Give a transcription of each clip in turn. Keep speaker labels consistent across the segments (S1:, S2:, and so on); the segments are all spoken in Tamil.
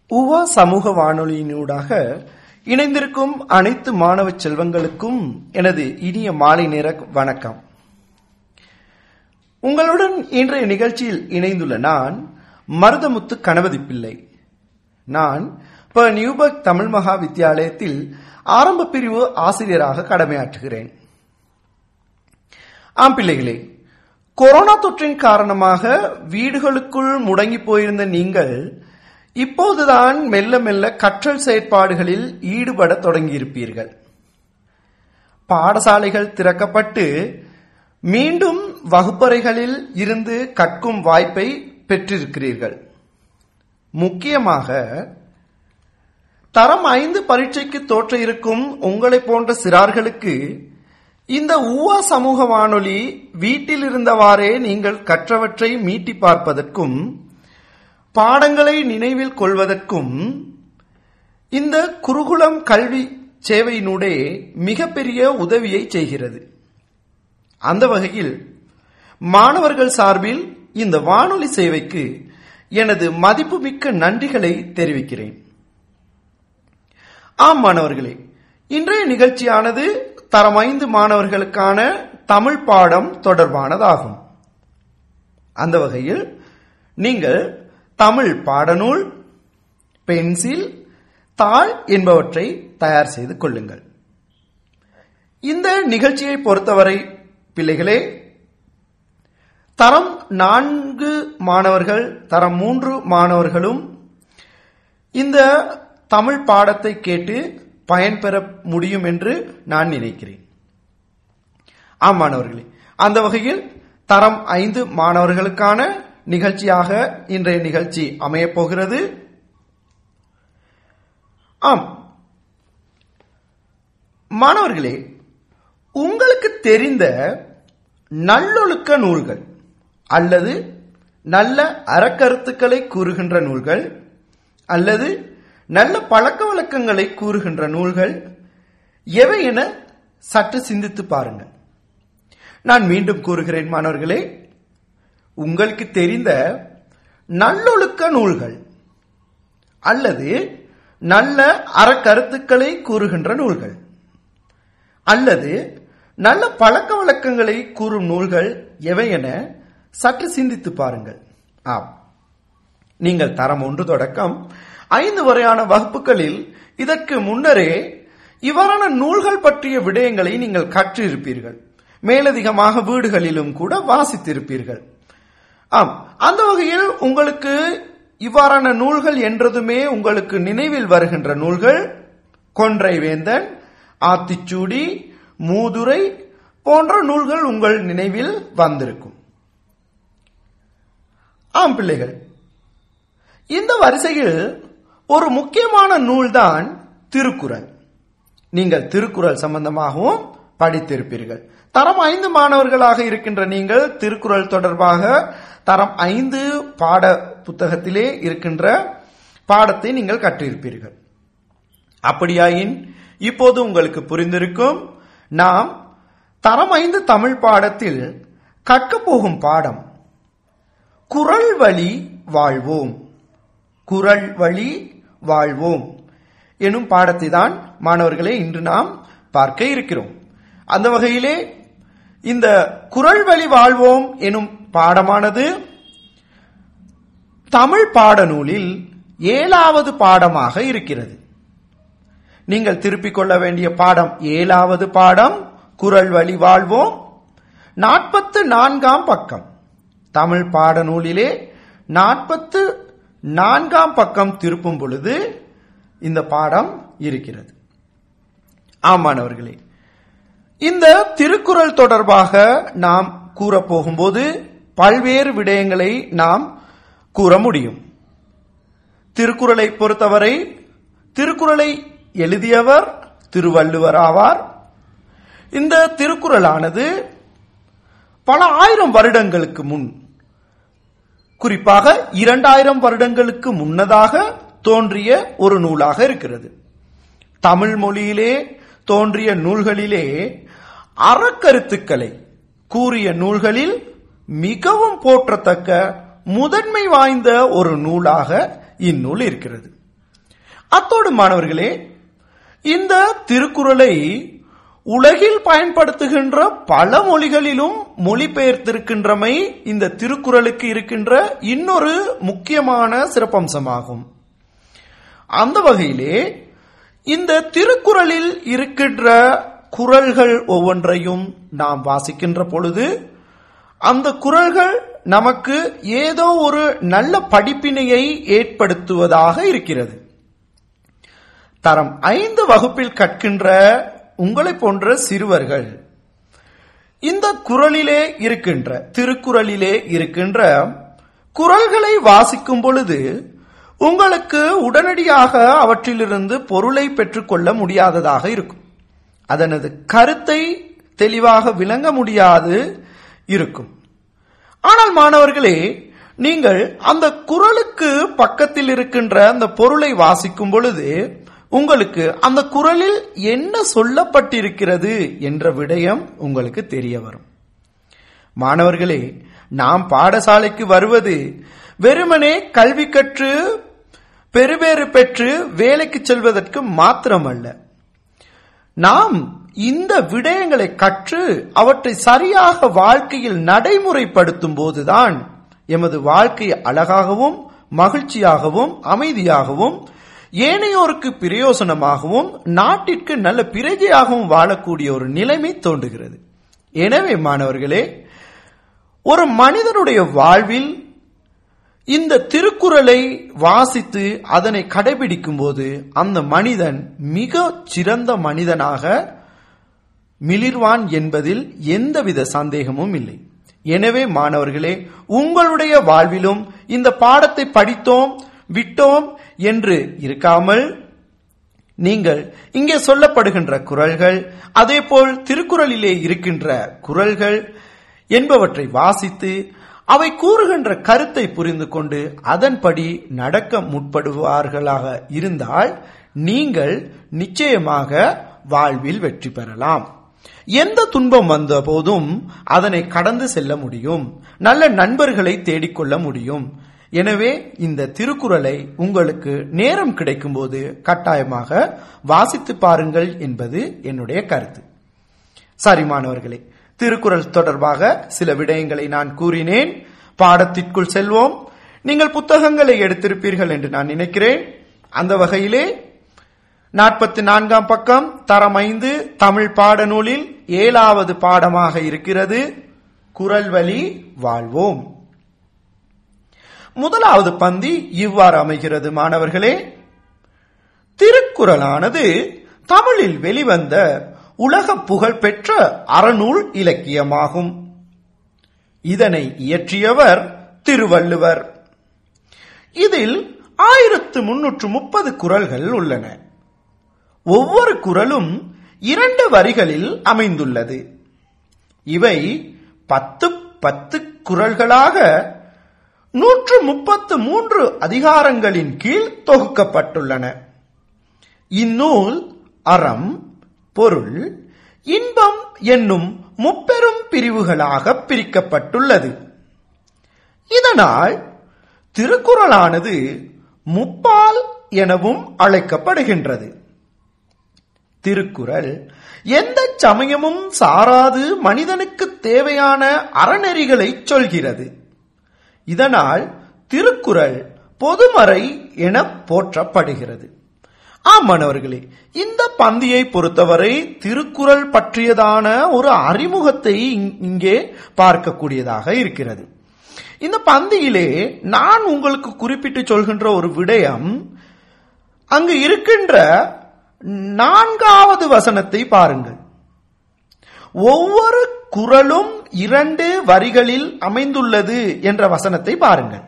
S1: உவா சமூக வானொலியினூடாக இணைந்திருக்கும் அனைத்து மாணவ செல்வங்களுக்கும் எனது இனிய மாலை நேர வணக்கம் உங்களுடன் இன்றைய நிகழ்ச்சியில் இணைந்துள்ள நான் மருதமுத்து கணபதி பிள்ளை நான் ப நியூபர்க் தமிழ் மகா வித்தியாலயத்தில் ஆரம்ப பிரிவு ஆசிரியராக கடமையாற்றுகிறேன் ஆம் பிள்ளைகளே கொரோனா தொற்றின் காரணமாக வீடுகளுக்குள் முடங்கி போயிருந்த நீங்கள் இப்போதுதான் மெல்ல மெல்ல கற்றல் செயற்பாடுகளில் ஈடுபட தொடங்கியிருப்பீர்கள் பாடசாலைகள் திறக்கப்பட்டு மீண்டும் வகுப்பறைகளில் இருந்து கற்கும் வாய்ப்பை பெற்றிருக்கிறீர்கள் முக்கியமாக தரம் ஐந்து பரீட்சைக்கு தோற்ற இருக்கும் உங்களை போன்ற சிறார்களுக்கு இந்த ஊவா சமூக வானொலி வீட்டில் இருந்தவாறே நீங்கள் கற்றவற்றை மீட்டி பார்ப்பதற்கும் பாடங்களை நினைவில் கொள்வதற்கும் இந்த குருகுலம் கல்வி சேவையினூடே மிகப்பெரிய உதவியை செய்கிறது அந்த வகையில் மாணவர்கள் சார்பில் இந்த வானொலி சேவைக்கு எனது மதிப்புமிக்க நன்றிகளை தெரிவிக்கிறேன் ஆம் மாணவர்களே இன்றைய நிகழ்ச்சியானது தரம் ஐந்து மாணவர்களுக்கான தமிழ் பாடம் தொடர்பானதாகும் அந்த வகையில் நீங்கள் தமிழ் பாடநூல் பென்சில் தாள் என்பவற்றை தயார் செய்து கொள்ளுங்கள் இந்த நிகழ்ச்சியை பொறுத்தவரை பிள்ளைகளே தரம் நான்கு மாணவர்கள் தரம் மூன்று மாணவர்களும் இந்த தமிழ் பாடத்தை கேட்டு பயன்பெற முடியும் என்று நான் நினைக்கிறேன் ஆம் மாணவர்களே அந்த வகையில் தரம் ஐந்து மாணவர்களுக்கான நிகழ்ச்சியாக இன்றைய நிகழ்ச்சி அமையப் போகிறது ஆம் மாணவர்களே உங்களுக்கு தெரிந்த நல்லொழுக்க நூல்கள் அல்லது நல்ல அறக்கருத்துக்களை கூறுகின்ற நூல்கள் அல்லது நல்ல பழக்க வழக்கங்களை கூறுகின்ற நூல்கள் எவை என சற்று சிந்தித்து பாருங்கள் நான் மீண்டும் கூறுகிறேன் மாணவர்களே உங்களுக்கு தெரிந்த நல்லொழுக்க நூல்கள் அல்லது நல்ல அறக்கருத்துக்களை கூறுகின்ற நூல்கள் அல்லது நல்ல பழக்க வழக்கங்களை கூறும் நூல்கள் எவை என சற்று சிந்தித்து பாருங்கள் ஆம் நீங்கள் தரம் ஒன்று தொடக்கம் ஐந்து வரையான வகுப்புகளில் இதற்கு முன்னரே இவ்வாறான நூல்கள் பற்றிய விடயங்களை நீங்கள் கற்றிருப்பீர்கள் மேலதிகமாக வீடுகளிலும் கூட வாசித்திருப்பீர்கள் ஆம் அந்த வகையில் உங்களுக்கு இவ்வாறான நூல்கள் என்றதுமே உங்களுக்கு நினைவில் வருகின்ற நூல்கள் கொன்றை வேந்தன் ஆத்திச்சூடி மூதுரை போன்ற நூல்கள் உங்கள் நினைவில் வந்திருக்கும் ஆம் பிள்ளைகள் இந்த வரிசையில் ஒரு முக்கியமான நூல்தான் திருக்குறள் நீங்கள் திருக்குறள் சம்பந்தமாகவும் படித்திருப்பீர்கள் தரம் ஐந்து மாணவர்களாக இருக்கின்ற நீங்கள் திருக்குறள் தொடர்பாக தரம் ஐந்து பாட புத்தகத்திலே இருக்கின்ற பாடத்தை நீங்கள் கற்றிருப்பீர்கள் அப்படியாயின் இப்போது உங்களுக்கு புரிந்திருக்கும் நாம் தரம் ஐந்து தமிழ் பாடத்தில் கற்க போகும் பாடம் குரல் வழி வாழ்வோம் குரல் வழி வாழ்வோம் எனும் பாடத்தை தான் மாணவர்களே இன்று நாம் பார்க்க இருக்கிறோம் அந்த வகையிலே இந்த குரல் வழி வாழ்வோம் எனும் பாடமானது தமிழ் பாடநூலில் ஏழாவது பாடமாக இருக்கிறது நீங்கள் திருப்பிக் கொள்ள வேண்டிய பாடம் ஏழாவது பாடம் குரல் வழி வாழ்வோம் நாற்பத்து நான்காம் பக்கம் தமிழ் பாடநூலிலே நாற்பத்து நான்காம் பக்கம் திருப்பும் பொழுது இந்த பாடம் இருக்கிறது ஆமானவர்களே இந்த திருக்குறள் தொடர்பாக நாம் கூற போகும்போது பல்வேறு விடயங்களை நாம் கூற முடியும் திருக்குறளை பொறுத்தவரை திருக்குறளை எழுதியவர் திருவள்ளுவர் ஆவார் இந்த திருக்குறளானது பல ஆயிரம் வருடங்களுக்கு முன் குறிப்பாக இரண்டாயிரம் வருடங்களுக்கு முன்னதாக தோன்றிய ஒரு நூலாக இருக்கிறது தமிழ் மொழியிலே தோன்றிய நூல்களிலே அறக்கருத்துக்களை கூறிய நூல்களில் மிகவும் போற்றத்தக்க முதன்மை வாய்ந்த ஒரு நூலாக இந்நூல் இருக்கிறது அத்தோடு மாணவர்களே இந்த திருக்குறளை உலகில் பயன்படுத்துகின்ற பல மொழிகளிலும் மொழிபெயர்த்திருக்கின்றமை இந்த திருக்குறளுக்கு இருக்கின்ற இன்னொரு முக்கியமான சிறப்பம்சமாகும் அந்த வகையிலே இந்த திருக்குறளில் இருக்கின்ற குறள்கள் ஒவ்வொன்றையும் நாம் வாசிக்கின்ற பொழுது அந்த குறள்கள் நமக்கு ஏதோ ஒரு நல்ல படிப்பினையை ஏற்படுத்துவதாக இருக்கிறது தரம் ஐந்து வகுப்பில் கற்கின்ற உங்களை போன்ற சிறுவர்கள் இந்த குறளிலே இருக்கின்ற திருக்குறளிலே இருக்கின்ற குறள்களை வாசிக்கும் பொழுது உங்களுக்கு உடனடியாக அவற்றிலிருந்து பொருளை பெற்றுக்கொள்ள முடியாததாக இருக்கும் அதனது கருத்தை தெளிவாக விளங்க முடியாது இருக்கும் ஆனால் மாணவர்களே நீங்கள் அந்த குறளுக்கு பக்கத்தில் இருக்கின்ற அந்த பொருளை வாசிக்கும் பொழுது உங்களுக்கு அந்த குறளில் என்ன சொல்லப்பட்டிருக்கிறது என்ற விடயம் உங்களுக்கு தெரிய வரும் மாணவர்களே நாம் பாடசாலைக்கு வருவது வெறுமனே கல்வி கற்று பெருபேறு பெற்று வேலைக்கு செல்வதற்கு மாத்திரமல்ல நாம் இந்த விடயங்களை கற்று அவற்றை சரியாக வாழ்க்கையில் நடைமுறைப்படுத்தும் போதுதான் எமது வாழ்க்கை அழகாகவும் மகிழ்ச்சியாகவும் அமைதியாகவும் ஏனையோருக்கு பிரயோசனமாகவும் நாட்டிற்கு நல்ல பிரஜையாகவும் வாழக்கூடிய ஒரு நிலைமை தோன்றுகிறது எனவே மாணவர்களே ஒரு மனிதனுடைய வாழ்வில் இந்த திருக்குறளை வாசித்து அதனை கடைபிடிக்கும் போது அந்த மனிதன் மிக சிறந்த மனிதனாக மிளிர்வான் என்பதில் எந்தவித சந்தேகமும் இல்லை எனவே மாணவர்களே உங்களுடைய வாழ்விலும் இந்த பாடத்தை படித்தோம் விட்டோம் என்று இருக்காமல் நீங்கள் இங்கே சொல்லப்படுகின்ற குரல்கள் அதேபோல் திருக்குறளிலே இருக்கின்ற குரல்கள் என்பவற்றை வாசித்து அவை கூறுகின்ற கருத்தை புரிந்து கொண்டு அதன்படி நடக்க முற்படுவார்களாக இருந்தால் நீங்கள் நிச்சயமாக வாழ்வில் வெற்றி பெறலாம் எந்த துன்பம் வந்த போதும் அதனை கடந்து செல்ல முடியும் நல்ல நண்பர்களை தேடிக்கொள்ள முடியும் எனவே இந்த திருக்குறளை உங்களுக்கு நேரம் கிடைக்கும் போது கட்டாயமாக வாசித்து பாருங்கள் என்பது என்னுடைய கருத்து சரி மாணவர்களே திருக்குறள் தொடர்பாக சில விடயங்களை நான் கூறினேன் பாடத்திற்குள் செல்வோம் நீங்கள் புத்தகங்களை எடுத்திருப்பீர்கள் என்று நான் நினைக்கிறேன் அந்த வகையிலே நாற்பத்தி நான்காம் பக்கம் தரம் ஐந்து தமிழ் பாடநூலில் ஏழாவது பாடமாக இருக்கிறது குரல் வழி வாழ்வோம் முதலாவது பந்தி இவ்வாறு அமைகிறது மாணவர்களே திருக்குறளானது தமிழில் வெளிவந்த உலக புகழ்பெற்ற அறநூல் இலக்கியமாகும் இதனை இயற்றியவர் திருவள்ளுவர் இதில் ஆயிரத்து முன்னூற்று முப்பது குரல்கள் உள்ளன ஒவ்வொரு குரலும் இரண்டு வரிகளில் அமைந்துள்ளது இவை பத்து பத்து குரல்களாக நூற்று முப்பத்து மூன்று அதிகாரங்களின் கீழ் தொகுக்கப்பட்டுள்ளன இந்நூல் அறம் பொருள் இன்பம் என்னும் முப்பெரும் பிரிவுகளாக பிரிக்கப்பட்டுள்ளது இதனால் திருக்குறளானது முப்பால் எனவும் அழைக்கப்படுகின்றது திருக்குறள் எந்த சமயமும் சாராது மனிதனுக்கு தேவையான அறநெறிகளை சொல்கிறது இதனால் திருக்குறள் பொதுமறை என போற்றப்படுகிறது ஆமாணவர்களே இந்த பந்தியை பொறுத்தவரை திருக்குறள் பற்றியதான ஒரு அறிமுகத்தை இங்கே பார்க்கக்கூடியதாக இருக்கிறது இந்த பந்தியிலே நான் உங்களுக்கு குறிப்பிட்டு சொல்கின்ற ஒரு விடயம் அங்கு இருக்கின்ற நான்காவது வசனத்தை பாருங்கள் ஒவ்வொரு குரலும் இரண்டு வரிகளில் அமைந்துள்ளது என்ற வசனத்தை பாருங்கள்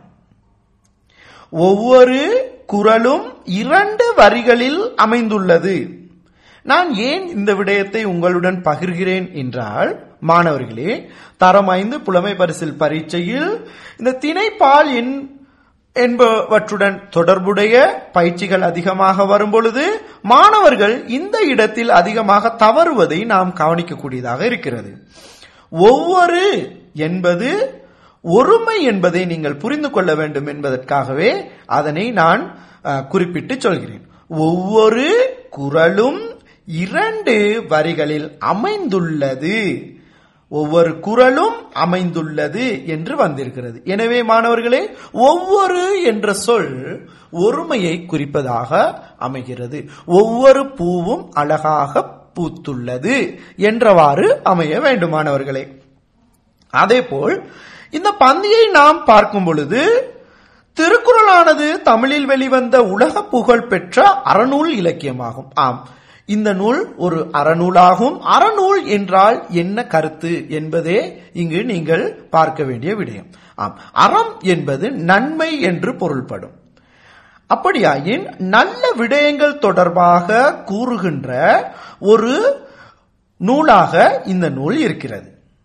S1: ஒவ்வொரு குரலும் இரண்டு வரிகளில் அமைந்துள்ளது நான் ஏன் இந்த விடயத்தை உங்களுடன் பகிர்கிறேன் என்றால் மாணவர்களே தரம் ஐந்து புலமை பரிசில் பரீட்சையில் இந்த திணைப்பால் என் என்பவற்றுடன் தொடர்புடைய பயிற்சிகள் அதிகமாக வரும் பொழுது மாணவர்கள் இந்த இடத்தில் அதிகமாக தவறுவதை நாம் கவனிக்கக்கூடியதாக இருக்கிறது ஒவ்வொரு என்பது ஒருமை என்பதை நீங்கள் புரிந்து கொள்ள வேண்டும் என்பதற்காகவே அதனை நான் குறிப்பிட்டு சொல்கிறேன் ஒவ்வொரு குரலும் இரண்டு வரிகளில் அமைந்துள்ளது ஒவ்வொரு குரலும் அமைந்துள்ளது என்று வந்திருக்கிறது எனவே மாணவர்களே ஒவ்வொரு என்ற சொல் ஒருமையை குறிப்பதாக அமைகிறது ஒவ்வொரு பூவும் அழகாக பூத்துள்ளது என்றவாறு அமைய வேண்டும் மாணவர்களே அதேபோல் இந்த பந்தியை நாம் பார்க்கும் பொழுது திருக்குறளானது தமிழில் வெளிவந்த உலக புகழ் பெற்ற அறநூல் இலக்கியமாகும் ஆம் இந்த நூல் ஒரு அறநூலாகும் அறநூல் என்றால் என்ன கருத்து என்பதே இங்கு நீங்கள் பார்க்க வேண்டிய விடயம் ஆம் அறம் என்பது நன்மை என்று பொருள்படும் அப்படியாயின் நல்ல விடயங்கள் தொடர்பாக கூறுகின்ற ஒரு நூலாக இந்த நூல் இருக்கிறது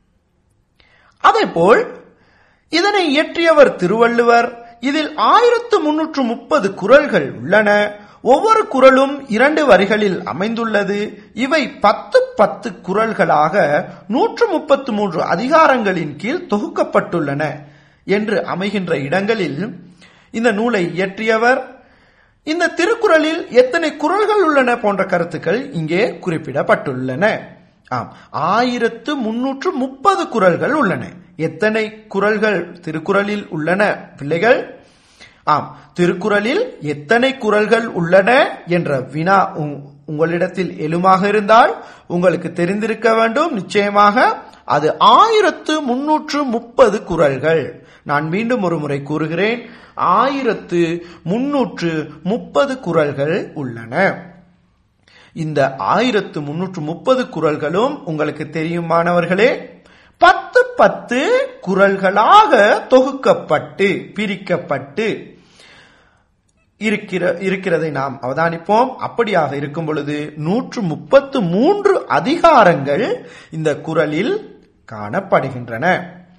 S1: அதேபோல் இதனை இயற்றியவர் திருவள்ளுவர் இதில் ஆயிரத்து முன்னூற்று முப்பது குரல்கள் உள்ளன ஒவ்வொரு குரலும் இரண்டு வரிகளில் அமைந்துள்ளது இவை பத்து பத்து குரல்களாக நூற்று முப்பத்து மூன்று அதிகாரங்களின் கீழ் தொகுக்கப்பட்டுள்ளன என்று அமைகின்ற இடங்களில் இந்த நூலை இயற்றியவர் இந்த திருக்குறளில் எத்தனை குரல்கள் உள்ளன போன்ற கருத்துக்கள் இங்கே குறிப்பிடப்பட்டுள்ளன ஆம் ஆயிரத்து முன்னூற்று முப்பது குரல்கள் உள்ளன எத்தனை குரல்கள் திருக்குறளில் உள்ளன பிள்ளைகள் ஆம் திருக்குறளில் எத்தனை குரல்கள் உள்ளன என்ற வினா உங்களிடத்தில் எழுமாக இருந்தால் உங்களுக்கு தெரிந்திருக்க வேண்டும் நிச்சயமாக அது ஆயிரத்து முன்னூற்று முப்பது குரல்கள் நான் மீண்டும் ஒரு முறை கூறுகிறேன் ஆயிரத்து முன்னூற்று முப்பது குரல்கள் உள்ளன இந்த ஆயிரத்து முன்னூற்று முப்பது குரல்களும் உங்களுக்கு தெரியும் மாணவர்களே பத்து பத்து குரல்களாக தொகுக்கப்பட்டு பிரிக்கப்பட்டு இருக்கிற இருக்கிறதை நாம் அவதானிப்போம் அப்படியாக இருக்கும் பொழுது நூற்று முப்பத்து மூன்று அதிகாரங்கள் இந்த குரலில் காணப்படுகின்றன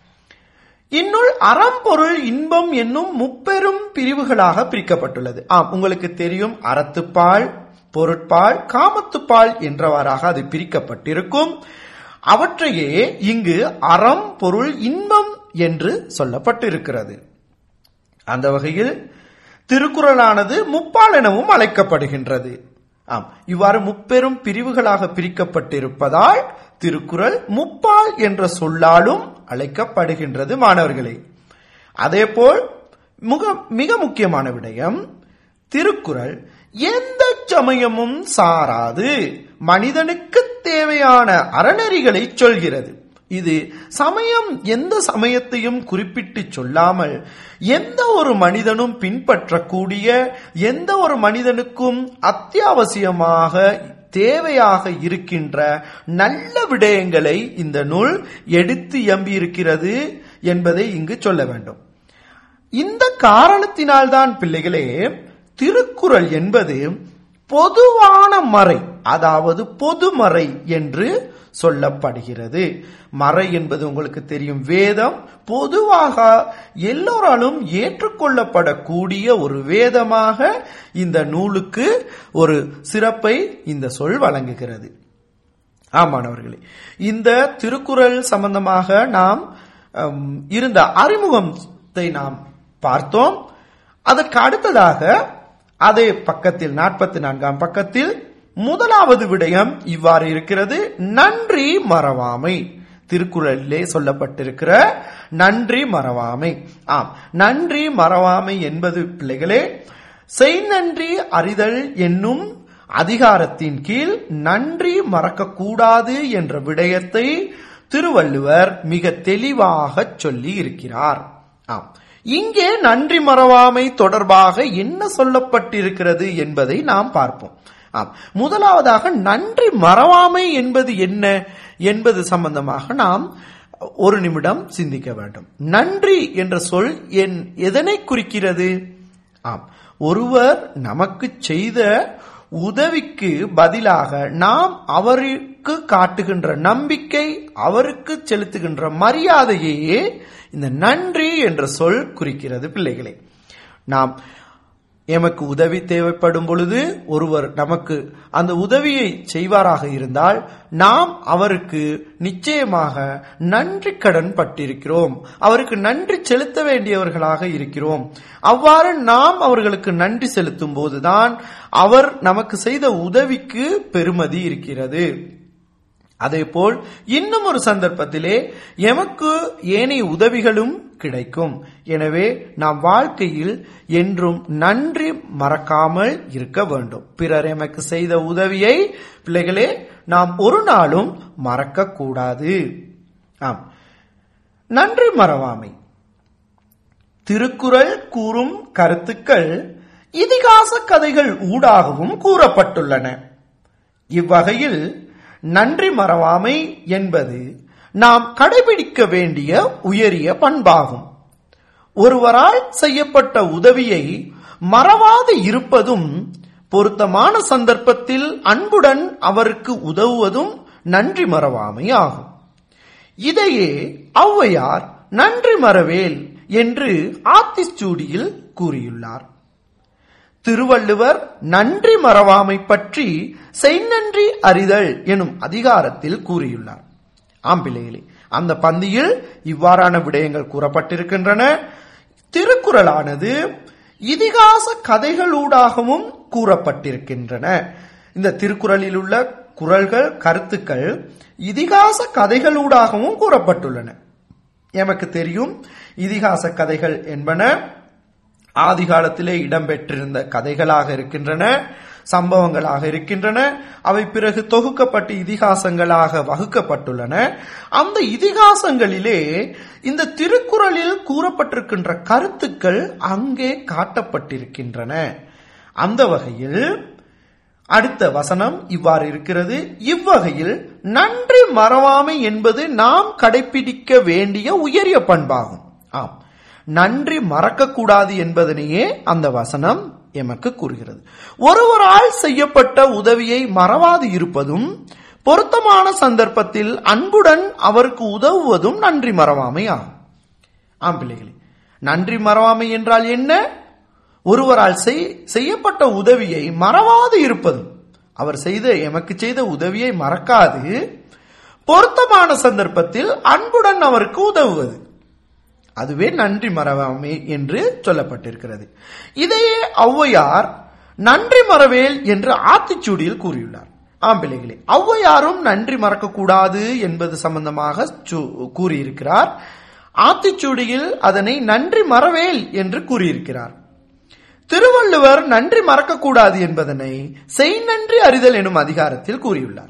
S1: இந்நூல் அறம்பொருள் இன்பம் என்னும் முப்பெரும் பிரிவுகளாக பிரிக்கப்பட்டுள்ளது ஆம் உங்களுக்கு தெரியும் அறத்துப்பால் பொருட்பால் காமத்துப்பால் என்றவாறாக அது பிரிக்கப்பட்டிருக்கும் அவற்றையே இங்கு அறம் பொருள் இன்பம் என்று சொல்லப்பட்டிருக்கிறது அந்த வகையில் திருக்குறளானது முப்பால் எனவும் அழைக்கப்படுகின்றது ஆம் இவ்வாறு முப்பெரும் பிரிவுகளாக பிரிக்கப்பட்டிருப்பதால் திருக்குறள் முப்பால் என்ற சொல்லாலும் அழைக்கப்படுகின்றது மாணவர்களே அதேபோல் முக மிக முக்கியமான விடயம் திருக்குறள் எந்த சமயமும் சாராது மனிதனுக்கு தேவையான அறநெறிகளை சொல்கிறது இது சமயம் எந்த சமயத்தையும் குறிப்பிட்டு சொல்லாமல் எந்த ஒரு மனிதனும் பின்பற்றக்கூடிய எந்த ஒரு மனிதனுக்கும் அத்தியாவசியமாக தேவையாக இருக்கின்ற நல்ல விடயங்களை இந்த நூல் எடுத்து எம்பி இருக்கிறது என்பதை இங்கு சொல்ல வேண்டும் இந்த காரணத்தினால்தான் பிள்ளைகளே திருக்குறள் என்பது பொதுவான மறை அதாவது பொதுமறை என்று சொல்லப்படுகிறது மறை என்பது உங்களுக்கு தெரியும் வேதம் பொதுவாக எல்லோராலும் ஏற்றுக்கொள்ளப்படக்கூடிய ஒரு வேதமாக இந்த நூலுக்கு ஒரு சிறப்பை இந்த சொல் வழங்குகிறது ஆமாணவர்களே இந்த திருக்குறள் சம்பந்தமாக நாம் இருந்த அறிமுகத்தை நாம் பார்த்தோம் அதற்கு அடுத்ததாக அதே பக்கத்தில் நாற்பத்தி நான்காம் பக்கத்தில் முதலாவது விடயம் இவ்வாறு இருக்கிறது நன்றி மறவாமை திருக்குறளிலே சொல்லப்பட்டிருக்கிற நன்றி மறவாமை ஆம் நன்றி மறவாமை என்பது பிள்ளைகளே செய் நன்றி அறிதல் என்னும் அதிகாரத்தின் கீழ் நன்றி மறக்கக்கூடாது என்ற விடயத்தை திருவள்ளுவர் மிக தெளிவாக சொல்லி இருக்கிறார் ஆம் இங்கே நன்றி மறவாமை தொடர்பாக என்ன சொல்லப்பட்டிருக்கிறது என்பதை நாம் பார்ப்போம் ஆம் முதலாவதாக நன்றி மறவாமை என்பது என்ன என்பது சம்பந்தமாக நாம் ஒரு நிமிடம் சிந்திக்க வேண்டும் நன்றி என்ற சொல் என் எதனை குறிக்கிறது ஆம் ஒருவர் நமக்கு செய்த உதவிக்கு பதிலாக நாம் அவருக்கு காட்டுகின்ற நம்பிக்கை அவருக்கு செலுத்துகின்ற மரியாதையே இந்த நன்றி என்ற சொல் குறிக்கிறது பிள்ளைகளே நாம் எமக்கு உதவி தேவைப்படும் பொழுது ஒருவர் நமக்கு அந்த உதவியை செய்வாராக இருந்தால் நாம் அவருக்கு நிச்சயமாக நன்றி கடன் பட்டிருக்கிறோம் அவருக்கு நன்றி செலுத்த வேண்டியவர்களாக இருக்கிறோம் அவ்வாறு நாம் அவர்களுக்கு நன்றி செலுத்தும் போதுதான் அவர் நமக்கு செய்த உதவிக்கு பெருமதி இருக்கிறது அதேபோல் இன்னும் ஒரு சந்தர்ப்பத்திலே எமக்கு ஏனைய உதவிகளும் கிடைக்கும் எனவே நாம் வாழ்க்கையில் என்றும் நன்றி மறக்காமல் இருக்க வேண்டும் பிறர் எமக்கு செய்த உதவியை பிள்ளைகளே நாம் ஒரு நாளும் மறக்க கூடாது ஆம் நன்றி மறவாமை திருக்குறள் கூறும் கருத்துக்கள் இதிகாச கதைகள் ஊடாகவும் கூறப்பட்டுள்ளன இவ்வகையில் நன்றி மறவாமை என்பது நாம் கடைபிடிக்க வேண்டிய உயரிய பண்பாகும் ஒருவரால் செய்யப்பட்ட உதவியை மறவாது இருப்பதும் பொருத்தமான சந்தர்ப்பத்தில் அன்புடன் அவருக்கு உதவுவதும் நன்றி மறவாமை ஆகும் இதையே ஔவையார் நன்றி மறவேல் என்று ஆத்திச்சூடியில் கூறியுள்ளார் திருவள்ளுவர் நன்றி மறவாமை பற்றி செய்நன்றி அறிதல் எனும் அதிகாரத்தில் கூறியுள்ளார் ஆம்பிள்ளைகளே அந்த பந்தியில் இவ்வாறான விடயங்கள் கூறப்பட்டிருக்கின்றன திருக்குறளானது இதிகாச கதைகளூடாகவும் கூறப்பட்டிருக்கின்றன இந்த திருக்குறளில் உள்ள குரல்கள் கருத்துக்கள் இதிகாச கதைகளூடாகவும் கூறப்பட்டுள்ளன எமக்கு தெரியும் இதிகாச கதைகள் என்பன ஆதி காலத்திலே இடம்பெற்றிருந்த கதைகளாக இருக்கின்றன சம்பவங்களாக இருக்கின்றன அவை பிறகு தொகுக்கப்பட்டு இதிகாசங்களாக வகுக்கப்பட்டுள்ளன அந்த இதிகாசங்களிலே இந்த திருக்குறளில் கூறப்பட்டிருக்கின்ற கருத்துக்கள் அங்கே காட்டப்பட்டிருக்கின்றன அந்த வகையில் அடுத்த வசனம் இவ்வாறு இருக்கிறது இவ்வகையில் நன்றி மறவாமை என்பது நாம் கடைபிடிக்க வேண்டிய உயரிய பண்பாகும் ஆம் நன்றி மறக்கக்கூடாது என்பதனையே அந்த வசனம் எமக்கு கூறுகிறது ஒருவரால் செய்யப்பட்ட உதவியை மறவாது இருப்பதும் பொருத்தமான சந்தர்ப்பத்தில் அன்புடன் அவருக்கு உதவுவதும் நன்றி மறவாமை ஆகும் ஆம் பிள்ளைகளே நன்றி மறவாமை என்றால் என்ன ஒருவரால் செய்யப்பட்ட உதவியை மறவாது இருப்பதும் அவர் செய்த எமக்கு செய்த உதவியை மறக்காது பொருத்தமான சந்தர்ப்பத்தில் அன்புடன் அவருக்கு உதவுவது அதுவே நன்றி மறவாமை என்று சொல்லப்பட்டிருக்கிறது இதையே ஔவையார் நன்றி மறவேல் என்று ஆத்திச்சூடியில் கூறியுள்ளார் ஆம் பிள்ளைகளே ஔவையாரும் நன்றி மறக்கக்கூடாது என்பது சம்பந்தமாக கூறியிருக்கிறார் ஆத்திச்சூடியில் அதனை நன்றி மறவேல் என்று கூறியிருக்கிறார் திருவள்ளுவர் நன்றி மறக்கக்கூடாது என்பதனை செய் நன்றி அறிதல் எனும் அதிகாரத்தில் கூறியுள்ளார்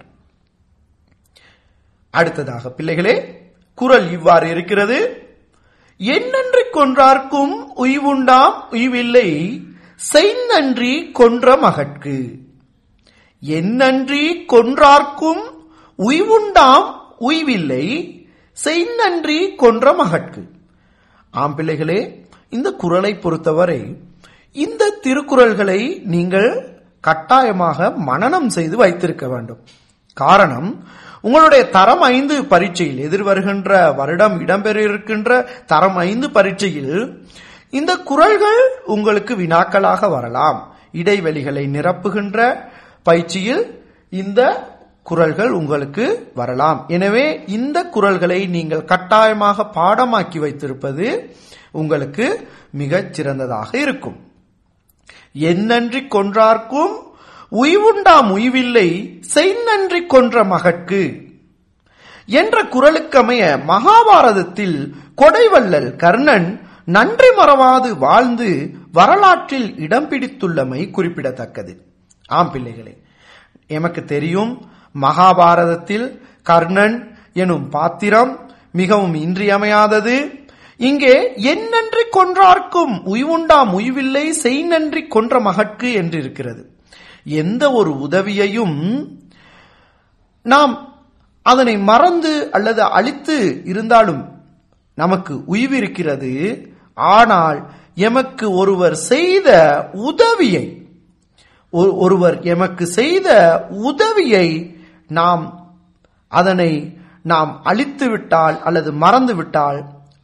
S1: அடுத்ததாக பிள்ளைகளே குரல் இவ்வாறு இருக்கிறது என்னன்றி கொன்றார்க்கும் உய்வுண்டாம் உய்வில்லை செய்நன்றி கொன்ற மகட்கு என்னன்றி கொன்றார்க்கும் உய்வுண்டாம் உய்வில்லை செய்நன்றி கொன்ற மகட்கு ஆம் பிள்ளைகளே இந்த குரலை பொறுத்தவரை இந்த திருக்குறள்களை நீங்கள் கட்டாயமாக மனனம் செய்து வைத்திருக்க வேண்டும் காரணம் உங்களுடைய தரம் ஐந்து பரீட்சையில் எதிர்வருகின்ற வருடம் இடம்பெற இருக்கின்ற தரம் ஐந்து பரீட்சையில் இந்த குரல்கள் உங்களுக்கு வினாக்களாக வரலாம் இடைவெளிகளை நிரப்புகின்ற பயிற்சியில் இந்த குரல்கள் உங்களுக்கு வரலாம் எனவே இந்த குரல்களை நீங்கள் கட்டாயமாக பாடமாக்கி வைத்திருப்பது உங்களுக்கு மிகச் சிறந்ததாக இருக்கும் என்னன்றி கொன்றார்க்கும் உய்வுண்டாம் உய்வில்லை செய்நன்றி கொன்ற மகட்கு என்ற குரலுக்கமைய மகாபாரதத்தில் கொடைவள்ளல் கர்ணன் நன்றி மறவாது வாழ்ந்து வரலாற்றில் இடம் பிடித்துள்ளமை குறிப்பிடத்தக்கது ஆம் பிள்ளைகளே எமக்கு தெரியும் மகாபாரதத்தில் கர்ணன் எனும் பாத்திரம் மிகவும் இன்றியமையாதது இங்கே என்னன்றி கொன்றார்க்கும் உய்வுண்டாம் உய்வில்லை செய் நன்றி கொன்ற மகட்கு என்று இருக்கிறது எந்த ஒரு உதவியையும் நாம் அதனை மறந்து அல்லது அழித்து இருந்தாலும் நமக்கு உய்விருக்கிறது ஆனால் எமக்கு ஒருவர் செய்த உதவியை ஒருவர் எமக்கு செய்த உதவியை நாம் அதனை நாம் அழித்து விட்டால் அல்லது மறந்து விட்டால்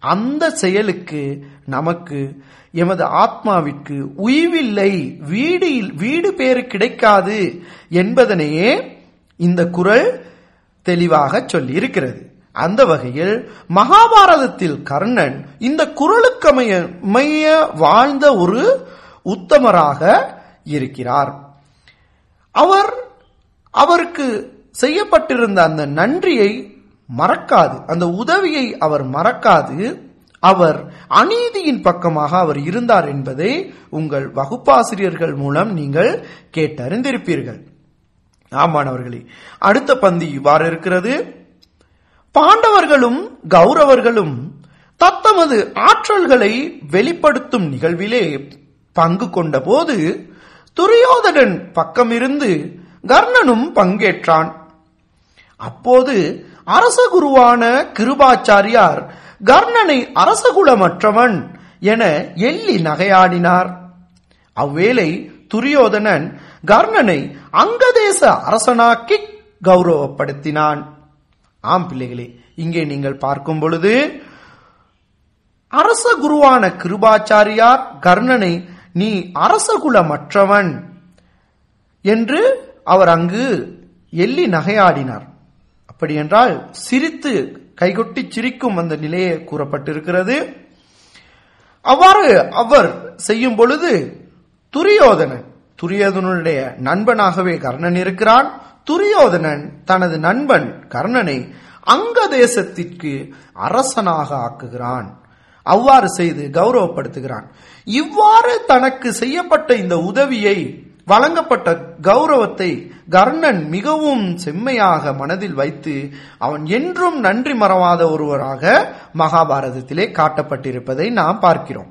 S1: அந்த செயலுக்கு நமக்கு எமது ஆத்மாவிற்கு உய்வில்லை வீடு இல்- வீடு பேறு கிடைக்காது என்பதனையே இந்த குரல் தெளிவாக சொல்லி இருக்கிறது அந்த வகையில் மகாபாரதத்தில் கர்ணன் இந்த குரலுக்கமைய மைய வாழ்ந்த ஒரு உத்தமராக இருக்கிறார் அவர் அவருக்கு செய்யப்பட்டிருந்த அந்த நன்றியை மறக்காது அந்த உதவியை அவர் மறக்காது அவர் அநீதியின் பக்கமாக அவர் இருந்தார் என்பதை உங்கள் வகுப்பாசிரியர்கள் மூலம் நீங்கள் கேட்டறிந்திருப்பீர்கள் ஆமானவர்களே அடுத்த பந்தி இவ்வாறு இருக்கிறது பாண்டவர்களும் கௌரவர்களும் தத்தமது ஆற்றல்களை வெளிப்படுத்தும் நிகழ்விலே பங்கு கொண்டபோது துரியோதனன் பக்கமிருந்து கர்ணனும் பங்கேற்றான் அப்போது அரசகுருவான கிருபாச்சாரியார் கர்ணனை அரசகுலமற்றவன் என எள்ளி நகையாடினார் அவ்வேளை துரியோதனன் கர்ணனை அங்கதேச அரசனாக்கி கௌரவப்படுத்தினான் ஆம் பிள்ளைகளே இங்கே நீங்கள் பார்க்கும் பொழுது அரச குருவான கிருபாச்சாரியார் கர்ணனை நீ அரசகுலமற்றவன் என்று அவர் அங்கு எள்ளி நகையாடினார் அப்படி என்றால் சிரித்து கைகொட்டி சிரிக்கும் அந்த நிலையே கூறப்பட்டிருக்கிறது அவ்வாறு அவர் செய்யும் பொழுது துரியோதனன் துரியோதனனுடைய நண்பனாகவே கர்ணன் இருக்கிறான் துரியோதனன் தனது நண்பன் கர்ணனை அங்க தேசத்திற்கு அரசனாக ஆக்குகிறான் அவ்வாறு செய்து கௌரவப்படுத்துகிறான் இவ்வாறு தனக்கு செய்யப்பட்ட இந்த உதவியை வழங்கப்பட்ட கௌரவத்தை கர்ணன் மிகவும் செம்மையாக மனதில் வைத்து அவன் என்றும் நன்றி மறவாத ஒருவராக மகாபாரதத்திலே காட்டப்பட்டிருப்பதை நாம் பார்க்கிறோம்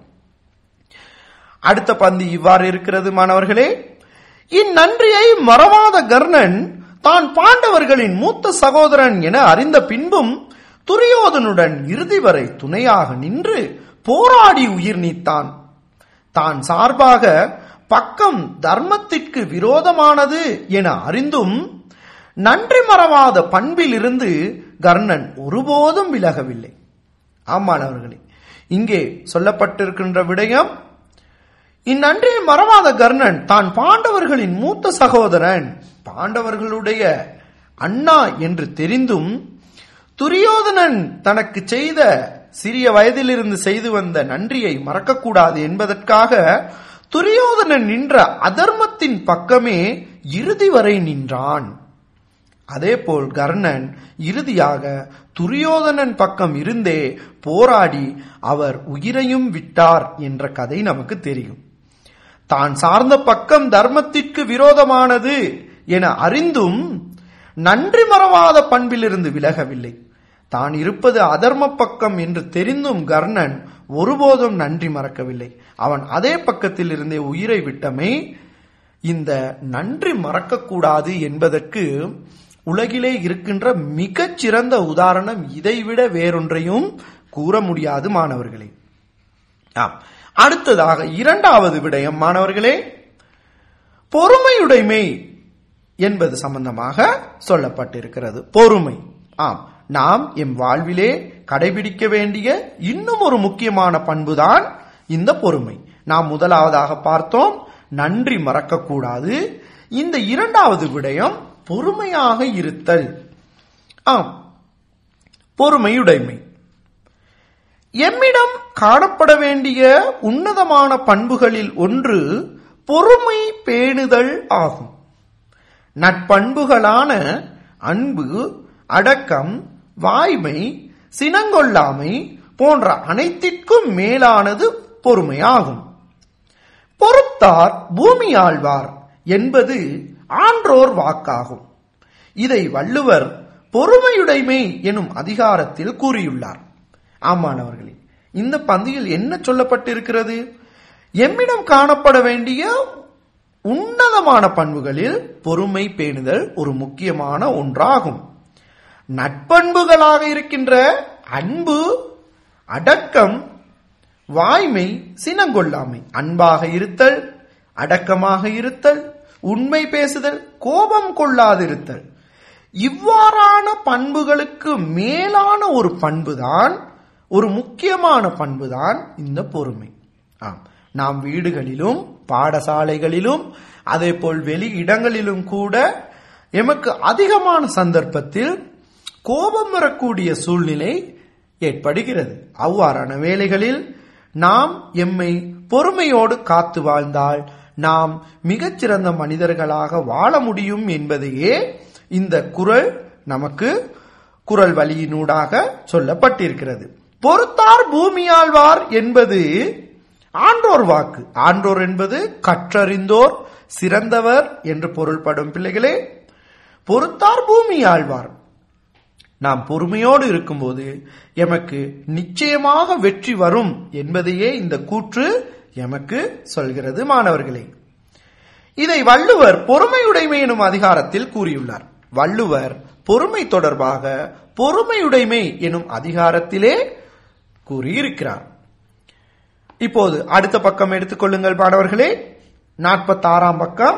S1: அடுத்த பந்தி இவ்வாறு இருக்கிறது மாணவர்களே இந்நன்றியை மறவாத கர்ணன் தான் பாண்டவர்களின் மூத்த சகோதரன் என அறிந்த பின்பும் துரியோதனுடன் இறுதி வரை துணையாக நின்று போராடி உயிர் நீத்தான் தான் சார்பாக பக்கம் தர்மத்திற்கு விரோதமானது என அறிந்தும் நன்றி மறவாத பண்பிலிருந்து கர்ணன் ஒருபோதும் விலகவில்லை ஆமானவர்களே இங்கே சொல்லப்பட்டிருக்கின்ற விடயம் இந்நன்றியை மறவாத கர்ணன் தான் பாண்டவர்களின் மூத்த சகோதரன் பாண்டவர்களுடைய அண்ணா என்று தெரிந்தும் துரியோதனன் தனக்கு செய்த சிறிய வயதிலிருந்து செய்து வந்த நன்றியை மறக்கக்கூடாது என்பதற்காக துரியோதனன் நின்ற அதர்மத்தின் பக்கமே இறுதி வரை நின்றான் அதேபோல் கர்ணன் இறுதியாக துரியோதனன் பக்கம் இருந்தே போராடி அவர் உயிரையும் விட்டார் என்ற கதை நமக்கு தெரியும் தான் சார்ந்த பக்கம் தர்மத்திற்கு விரோதமானது என அறிந்தும் நன்றி மறவாத பண்பிலிருந்து விலகவில்லை தான் இருப்பது அதர்ம பக்கம் என்று தெரிந்தும் கர்ணன் ஒருபோதும் நன்றி மறக்கவில்லை அவன் அதே பக்கத்தில் இருந்தே உயிரை விட்டமை இந்த நன்றி மறக்கக்கூடாது என்பதற்கு உலகிலே இருக்கின்ற மிகச் சிறந்த உதாரணம் இதைவிட வேறொன்றையும் கூற முடியாது மாணவர்களே ஆம் அடுத்ததாக இரண்டாவது விடயம் மாணவர்களே பொறுமையுடைமை என்பது சம்பந்தமாக சொல்லப்பட்டிருக்கிறது பொறுமை ஆம் நாம் எம் வாழ்விலே கடைபிடிக்க வேண்டிய இன்னும் ஒரு முக்கியமான பண்புதான் இந்த பொறுமை நாம் முதலாவதாக பார்த்தோம் நன்றி மறக்கக்கூடாது இந்த இரண்டாவது விடயம் பொறுமையாக இருத்தல் ஆம் பொறுமையுடைமை எம்மிடம் காணப்பட வேண்டிய உன்னதமான பண்புகளில் ஒன்று பொறுமை பேணுதல் ஆகும் நட்பண்புகளான அன்பு அடக்கம் வாய்மை சினங்கொள்ளாமை போன்ற அனைத்திற்கும் மேலானது பொறுமையாகும் பொறுத்தார் பூமி ஆழ்வார் என்பது ஆன்றோர் வாக்காகும் இதை வள்ளுவர் பொறுமையுடைமை எனும் அதிகாரத்தில் கூறியுள்ளார் ஆமானவர்களே இந்த பந்தியில் என்ன சொல்லப்பட்டிருக்கிறது எம்மிடம் காணப்பட வேண்டிய உன்னதமான பண்புகளில் பொறுமை பேணுதல் ஒரு முக்கியமான ஒன்றாகும் நட்பண்புகளாக இருக்கின்ற அன்பு அடக்கம் வாய்மை சினங்கொள்ளாமை அன்பாக இருத்தல் அடக்கமாக இருத்தல் உண்மை பேசுதல் கோபம் கொள்ளாதிருத்தல் இவ்வாறான பண்புகளுக்கு மேலான ஒரு பண்புதான் ஒரு முக்கியமான பண்புதான் இந்த பொறுமை ஆம் நாம் வீடுகளிலும் பாடசாலைகளிலும் அதே போல் வெளி இடங்களிலும் கூட எமக்கு அதிகமான சந்தர்ப்பத்தில் கோபம் வரக்கூடிய சூழ்நிலை ஏற்படுகிறது அவ்வாறான வேளைகளில் நாம் எம்மை பொறுமையோடு காத்து வாழ்ந்தால் நாம் மிகச்சிறந்த மனிதர்களாக வாழ முடியும் என்பதையே இந்த குரல் நமக்கு குரல் வழியினூடாக சொல்லப்பட்டிருக்கிறது பொறுத்தார் பூமியாழ்வார் என்பது ஆன்றோர் வாக்கு ஆன்றோர் என்பது கற்றறிந்தோர் சிறந்தவர் என்று பொருள்படும் பிள்ளைகளே பொறுத்தார் பூமி ஆழ்வார் நாம் பொறுமையோடு இருக்கும்போது எமக்கு நிச்சயமாக வெற்றி வரும் என்பதையே இந்த கூற்று எமக்கு சொல்கிறது மாணவர்களே இதை வள்ளுவர் பொறுமையுடைமை எனும் அதிகாரத்தில் கூறியுள்ளார் வள்ளுவர் பொறுமை தொடர்பாக பொறுமையுடைமை எனும் அதிகாரத்திலே கூறியிருக்கிறார் இப்போது அடுத்த பக்கம் எடுத்துக்கொள்ளுங்கள் மாணவர்களே நாற்பத்தாறாம் பக்கம்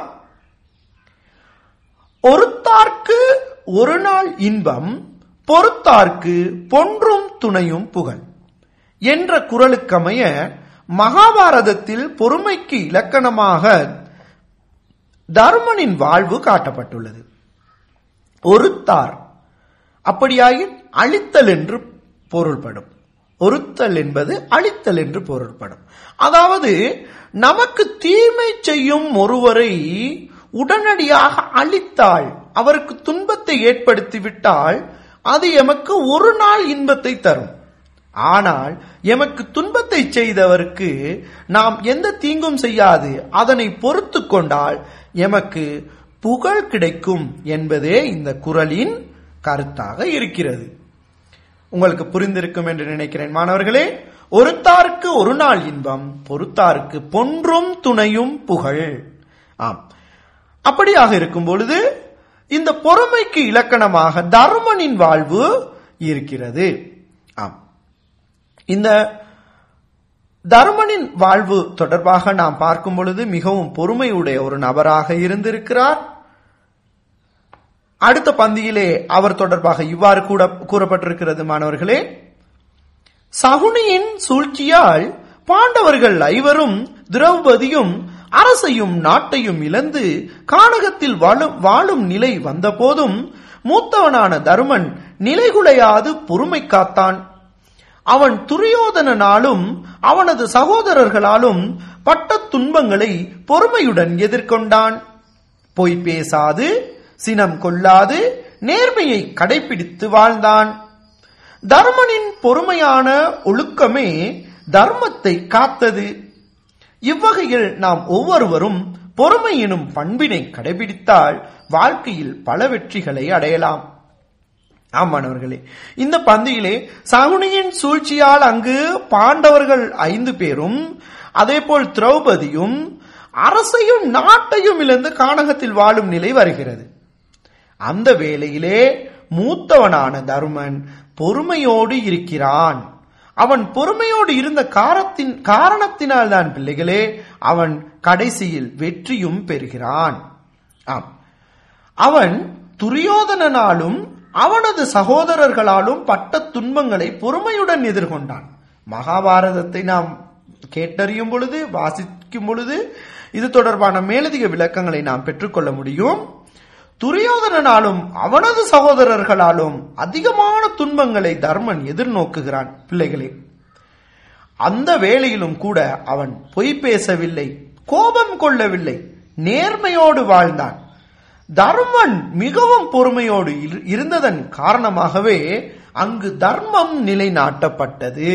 S1: ஒருத்தார்க்கு ஒரு நாள் இன்பம் பொறுத்தார்க்கு பொன்றும் துணையும் புகழ் என்ற குரலுக்கமைய மகாபாரதத்தில் பொறுமைக்கு இலக்கணமாக தர்மனின் வாழ்வு காட்டப்பட்டுள்ளது ஒருத்தார் அப்படியாயின் அழித்தல் என்று பொருள்படும் ஒருத்தல் என்பது அழித்தல் என்று பொருள்படும் அதாவது நமக்கு தீமை செய்யும் ஒருவரை உடனடியாக அழித்தால் அவருக்கு துன்பத்தை ஏற்படுத்திவிட்டால் அது எமக்கு ஒரு நாள் இன்பத்தை தரும் ஆனால் எமக்கு துன்பத்தை செய்தவருக்கு நாம் எந்த தீங்கும் செய்யாது அதனை பொறுத்து கொண்டால் எமக்கு புகழ் கிடைக்கும் என்பதே இந்த குரலின் கருத்தாக இருக்கிறது உங்களுக்கு புரிந்திருக்கும் என்று நினைக்கிறேன் மாணவர்களே ஒருத்தாருக்கு ஒரு நாள் இன்பம் பொறுத்தாருக்கு பொன்றும் துணையும் புகழ் ஆம் அப்படியாக இருக்கும் பொழுது இந்த பொறுமைக்கு இலக்கணமாக தர்மனின் வாழ்வு இருக்கிறது ஆம் இந்த தர்மனின் வாழ்வு தொடர்பாக நாம் பார்க்கும் பொழுது மிகவும் பொறுமையுடைய ஒரு நபராக இருந்திருக்கிறார் அடுத்த பந்தியிலே அவர் தொடர்பாக இவ்வாறு கூட கூறப்பட்டிருக்கிறது மாணவர்களே சகுனியின் சூழ்ச்சியால் பாண்டவர்கள் ஐவரும் திரௌபதியும் அரசையும் நாட்டையும் இழந்து கானகத்தில் வாழும் வாழும் நிலை வந்தபோதும் மூத்தவனான தருமன் நிலைகுலையாது பொறுமை காத்தான் அவன் துரியோதனனாலும் அவனது சகோதரர்களாலும் பட்ட துன்பங்களை பொறுமையுடன் எதிர்கொண்டான் பொய் பேசாது சினம் கொள்ளாது நேர்மையை கடைபிடித்து வாழ்ந்தான் தர்மனின் பொறுமையான ஒழுக்கமே தர்மத்தை காத்தது இவ்வகையில் நாம் ஒவ்வொருவரும் பொறுமை எனும் பண்பினை கடைபிடித்தால் வாழ்க்கையில் பல வெற்றிகளை அடையலாம் ஆமானவர்களே இந்த பந்தியிலே சகுனியின் சூழ்ச்சியால் அங்கு பாண்டவர்கள் ஐந்து பேரும் அதே போல் திரௌபதியும் அரசையும் நாட்டையும் இழந்து கானகத்தில் வாழும் நிலை வருகிறது அந்த வேளையிலே மூத்தவனான தருமன் பொறுமையோடு இருக்கிறான் அவன் பொறுமையோடு இருந்த காரத்தின் காரணத்தினால் தான் பிள்ளைகளே அவன் கடைசியில் வெற்றியும் பெறுகிறான் ஆம் அவன் துரியோதனனாலும் அவனது சகோதரர்களாலும் பட்ட துன்பங்களை பொறுமையுடன் எதிர்கொண்டான் மகாபாரதத்தை நாம் கேட்டறியும் பொழுது வாசிக்கும் பொழுது இது தொடர்பான மேலதிக விளக்கங்களை நாம் பெற்றுக்கொள்ள முடியும் துரியோதனனாலும் அவனது சகோதரர்களாலும் அதிகமான துன்பங்களை தர்மன் எதிர்நோக்குகிறான் பிள்ளைகளே அந்த வேளையிலும் கூட அவன் பொய் பேசவில்லை கோபம் கொள்ளவில்லை நேர்மையோடு வாழ்ந்தான் தர்மன் மிகவும் பொறுமையோடு இருந்ததன் காரணமாகவே அங்கு தர்மம் நிலைநாட்டப்பட்டது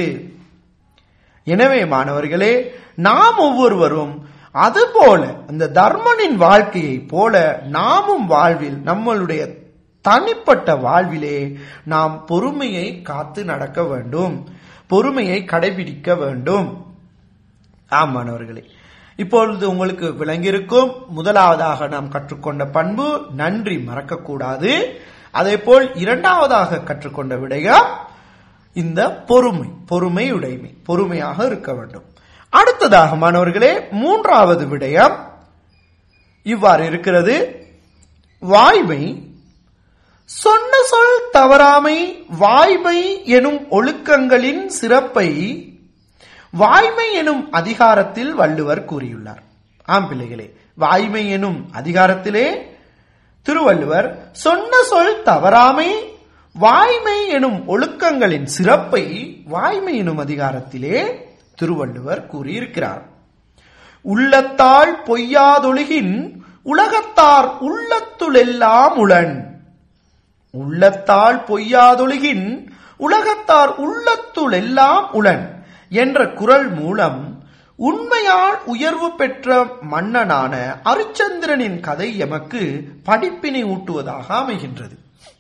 S1: எனவே மாணவர்களே நாம் ஒவ்வொருவரும் அதுபோல அந்த தர்மனின் வாழ்க்கையை போல நாமும் வாழ்வில் நம்மளுடைய தனிப்பட்ட வாழ்விலே நாம் பொறுமையை காத்து நடக்க வேண்டும் பொறுமையை கடைபிடிக்க வேண்டும் ஆம் மாணவர்களே இப்பொழுது உங்களுக்கு விளங்கியிருக்கும் முதலாவதாக நாம் கற்றுக்கொண்ட பண்பு நன்றி மறக்கக்கூடாது அதே போல் இரண்டாவதாக கற்றுக்கொண்ட விடயம் இந்த பொறுமை பொறுமை உடைமை பொறுமையாக இருக்க வேண்டும் அடுத்ததாக மாணவர்களே மூன்றாவது விடயம் இவ்வாறு இருக்கிறது வாய்மை சொன்ன சொல் தவறாமை வாய்மை எனும் ஒழுக்கங்களின் சிறப்பை வாய்மை எனும் அதிகாரத்தில் வள்ளுவர் கூறியுள்ளார் ஆம் பிள்ளைகளே வாய்மை எனும் அதிகாரத்திலே திருவள்ளுவர் சொன்ன சொல் தவறாமை வாய்மை எனும் ஒழுக்கங்களின் சிறப்பை வாய்மை எனும் அதிகாரத்திலே திருவள்ளுவர் கூறியிருக்கிறார் உள்ளத்தால் பொய்யாதொழுகின் உலகத்தார் உள்ளத்துளெல்லாம் உளன் உள்ளத்தால் பொய்யாதொழுகின் உலகத்தார் உள்ளத்துள் எல்லாம் உளன் என்ற குரல் மூலம் உண்மையால் உயர்வு பெற்ற மன்னனான அரிச்சந்திரனின் கதை எமக்கு படிப்பினை ஊட்டுவதாக அமைகின்றது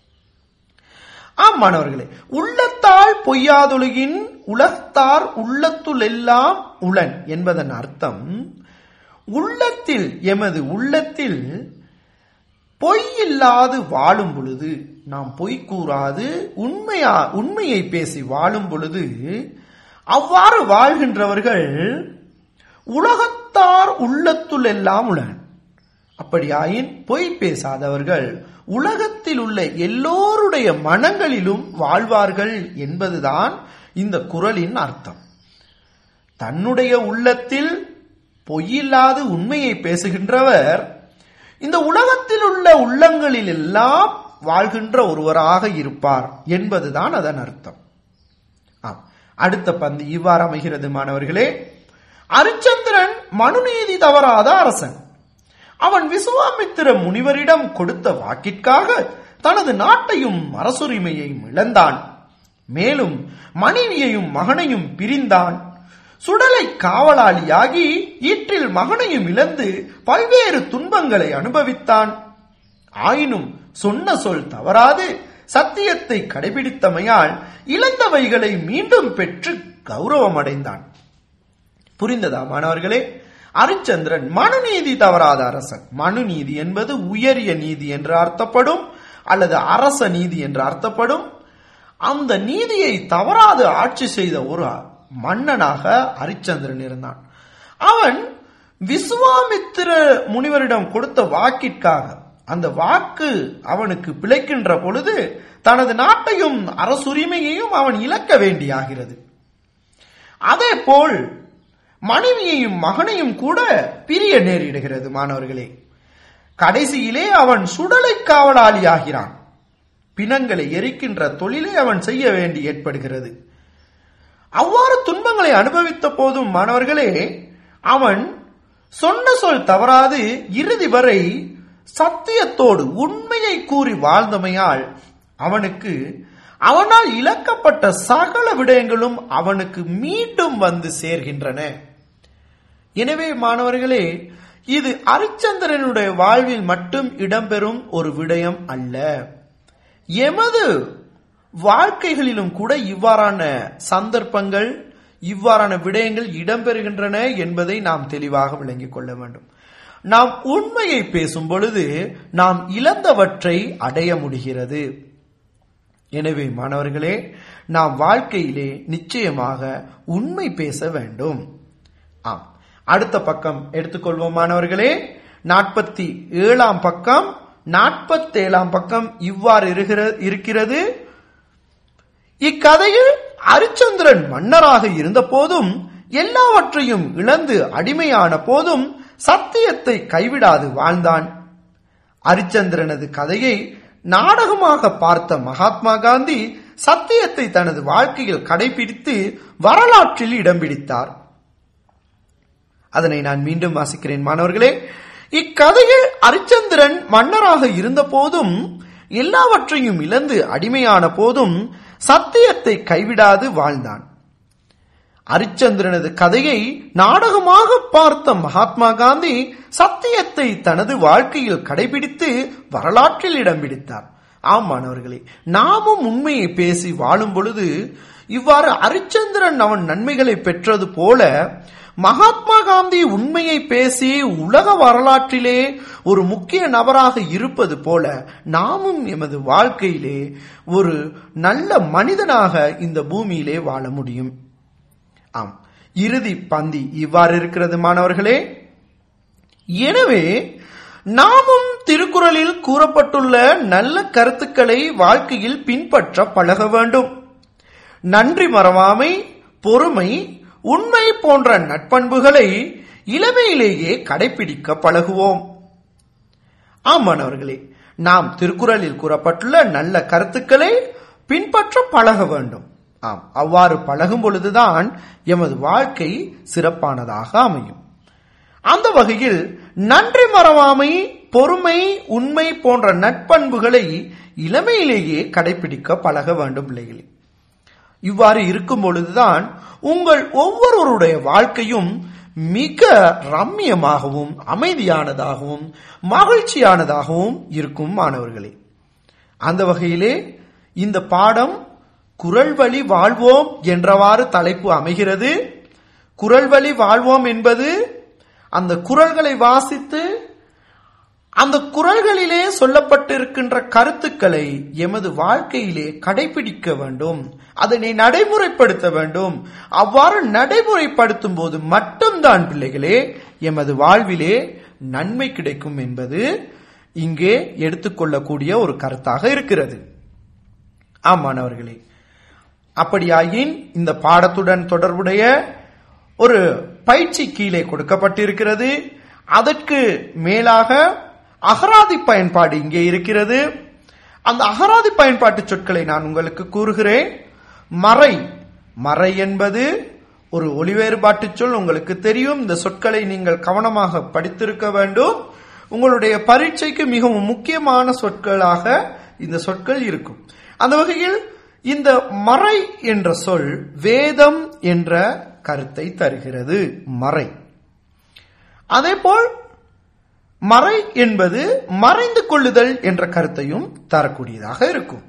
S1: ஆம் மாணவர்களே உள்ளத்தால் பொய்யாதொழுகின் உலகத்தார் உள்ளத்துள் எல்லாம் உளன் என்பதன் அர்த்தம் உள்ளத்தில் எமது உள்ளத்தில் பொய் இல்லாது வாழும் பொழுது நாம் பொய் கூறாது உண்மையா உண்மையை பேசி வாழும் பொழுது அவ்வாறு வாழ்கின்றவர்கள் உலகத்தார் உள்ளத்துள் எல்லாம் உளன் அப்படியாயின் பொய் பேசாதவர்கள் உலகத்தில் உள்ள எல்லோருடைய மனங்களிலும் வாழ்வார்கள் என்பதுதான் இந்த குரலின் அர்த்தம் தன்னுடைய உள்ளத்தில் பொய்யில்லாது உண்மையை பேசுகின்றவர் இந்த உலகத்தில் உள்ள உள்ளங்களில் எல்லாம் வாழ்கின்ற ஒருவராக இருப்பார் என்பதுதான் அதன் அர்த்தம் ஆம் அடுத்த பந்து இவ்வாறு அமைகிறது மாணவர்களே அரிச்சந்திரன் மனுநீதி தவறாத அரசன் அவன் விசுவாமித்திர முனிவரிடம் கொடுத்த வாக்கிற்காக தனது நாட்டையும் அரசுரிமையையும் இழந்தான் மேலும் மனைவியையும் மகனையும் பிரிந்தான் சுடலை காவலாளியாகி ஈற்றில் மகனையும் இழந்து பல்வேறு துன்பங்களை அனுபவித்தான் ஆயினும் சொன்ன சொல் தவறாது சத்தியத்தை கடைபிடித்தமையால் இழந்தவைகளை மீண்டும் பெற்று கௌரவம் அடைந்தான் புரிந்ததா மாணவர்களே அரிச்சந்திரன் மனுநீதி தவறாத அரசன் மனுநீதி என்பது உயரிய நீதி என்று அர்த்தப்படும் அல்லது அரச நீதி என்று அர்த்தப்படும் அந்த நீதியை தவறாது ஆட்சி செய்த ஒரு மன்னனாக அரிச்சந்திரன் இருந்தான் அவன் விசுவாமித்திர முனிவரிடம் கொடுத்த வாக்கிற்காக அந்த வாக்கு அவனுக்கு பிழைக்கின்ற பொழுது தனது நாட்டையும் அரசுரிமையையும் அவன் இழக்க வேண்டியாகிறது அதே போல் மனைவியையும் மகனையும் கூட பிரிய நேரிடுகிறது மாணவர்களே கடைசியிலே அவன் சுடலை காவலாளியாகிறான் பிணங்களை எரிக்கின்ற தொழிலை அவன் செய்ய வேண்டி ஏற்படுகிறது அவ்வாறு துன்பங்களை அனுபவித்த போதும் மாணவர்களே அவன் சொன்ன சொல் தவறாது இறுதி வரை சத்தியத்தோடு உண்மையை கூறி வாழ்ந்தமையால் அவனுக்கு அவனால் இழக்கப்பட்ட சகல விடயங்களும் அவனுக்கு மீண்டும் வந்து சேர்கின்றன எனவே மாணவர்களே இது அரிச்சந்திரனுடைய வாழ்வில் மட்டும் இடம்பெறும் ஒரு விடயம் அல்ல எமது வாழ்க்கைகளிலும் கூட இவ்வாறான சந்தர்ப்பங்கள் இவ்வாறான விடயங்கள் இடம்பெறுகின்றன என்பதை நாம் தெளிவாக விளங்கிக் கொள்ள வேண்டும் நாம் உண்மையை பேசும் பொழுது நாம் இழந்தவற்றை அடைய முடிகிறது எனவே மாணவர்களே நாம் வாழ்க்கையிலே நிச்சயமாக உண்மை பேச வேண்டும் ஆம் அடுத்த பக்கம் எடுத்துக்கொள்வோம் மாணவர்களே நாற்பத்தி ஏழாம் பக்கம் நாற்பத்தேழாம் பக்கம் இவ்வாறு இருக்கிறது இக்கதையில் அரிச்சந்திரன் மன்னராக இருந்த போதும் எல்லாவற்றையும் இழந்து அடிமையான போதும் சத்தியத்தை கைவிடாது வாழ்ந்தான் அரிச்சந்திரனது கதையை நாடகமாக பார்த்த மகாத்மா காந்தி சத்தியத்தை தனது வாழ்க்கையில் கடைபிடித்து வரலாற்றில் இடம் பிடித்தார் அதனை நான் மீண்டும் வாசிக்கிறேன் மாணவர்களே இக்கதையில் அரிச்சந்திரன் மன்னராக இருந்த போதும் எல்லாவற்றையும் இழந்து அடிமையான போதும் சத்தியத்தை கைவிடாது வாழ்ந்தான் அரிச்சந்திரனது கதையை நாடகமாக பார்த்த மகாத்மா காந்தி சத்தியத்தை தனது வாழ்க்கையில் கடைபிடித்து வரலாற்றில் இடம் பிடித்தார் ஆம் மாணவர்களே நாமும் உண்மையை பேசி வாழும் பொழுது இவ்வாறு அரிச்சந்திரன் அவன் நன்மைகளை பெற்றது போல மகாத்மா காந்தி உண்மையை பேசி உலக வரலாற்றிலே ஒரு முக்கிய நபராக இருப்பது போல நாமும் எமது வாழ்க்கையிலே ஒரு நல்ல மனிதனாக இந்த பூமியிலே வாழ முடியும் ஆம் இறுதி பந்தி இவ்வாறு இருக்கிறது மாணவர்களே எனவே நாமும் திருக்குறளில் கூறப்பட்டுள்ள நல்ல கருத்துக்களை வாழ்க்கையில் பின்பற்ற பழக வேண்டும் நன்றி மறவாமை பொறுமை உண்மை போன்ற நட்பண்புகளை இளமையிலேயே கடைபிடிக்க பழகுவோம் ஆமானவர்களே நாம் திருக்குறளில் கூறப்பட்டுள்ள நல்ல கருத்துக்களை பின்பற்ற பழக வேண்டும் ஆம் அவ்வாறு பழகும் பொழுதுதான் எமது வாழ்க்கை சிறப்பானதாக அமையும் அந்த வகையில் நன்றி மறவாமை பொறுமை உண்மை போன்ற நட்பண்புகளை இளமையிலேயே கடைபிடிக்க பழக வேண்டும் பிள்ளைகளே இவ்வாறு இருக்கும் பொழுதுதான் உங்கள் ஒவ்வொருவருடைய வாழ்க்கையும் மிக ரம்மியமாகவும் அமைதியானதாகவும் மகிழ்ச்சியானதாகவும் இருக்கும் மாணவர்களே அந்த வகையிலே இந்த பாடம் குரல் வழி வாழ்வோம் என்றவாறு தலைப்பு அமைகிறது குரல் வழி வாழ்வோம் என்பது அந்த குரல்களை வாசித்து அந்த குரல்களிலே சொல்லப்பட்டிருக்கின்ற கருத்துக்களை எமது வாழ்க்கையிலே கடைபிடிக்க வேண்டும் அதனை நடைமுறைப்படுத்த வேண்டும் அவ்வாறு நடைமுறைப்படுத்தும் போது மட்டும்தான் பிள்ளைகளே எமது வாழ்விலே நன்மை கிடைக்கும் என்பது இங்கே எடுத்துக்கொள்ளக்கூடிய ஒரு கருத்தாக இருக்கிறது ஆமானவர்களே அப்படியாயின் இந்த பாடத்துடன் தொடர்புடைய ஒரு பயிற்சி கீழே கொடுக்கப்பட்டிருக்கிறது அதற்கு மேலாக அகராதி பயன்பாடு இங்கே இருக்கிறது அந்த அகராதி பயன்பாட்டு சொற்களை நான் உங்களுக்கு கூறுகிறேன் மறை மறை என்பது ஒரு ஒளிவேறுபாட்டு சொல் உங்களுக்கு தெரியும் இந்த சொற்களை நீங்கள் கவனமாக படித்திருக்க வேண்டும் உங்களுடைய பரீட்சைக்கு மிகவும் முக்கியமான சொற்களாக இந்த சொற்கள் இருக்கும் அந்த வகையில் இந்த மறை என்ற சொல் வேதம் என்ற கருத்தை தருகிறது மறை அதேபோல் மறை என்பது மறைந்து கொள்ளுதல் என்ற கருத்தையும் தரக்கூடியதாக இருக்கும்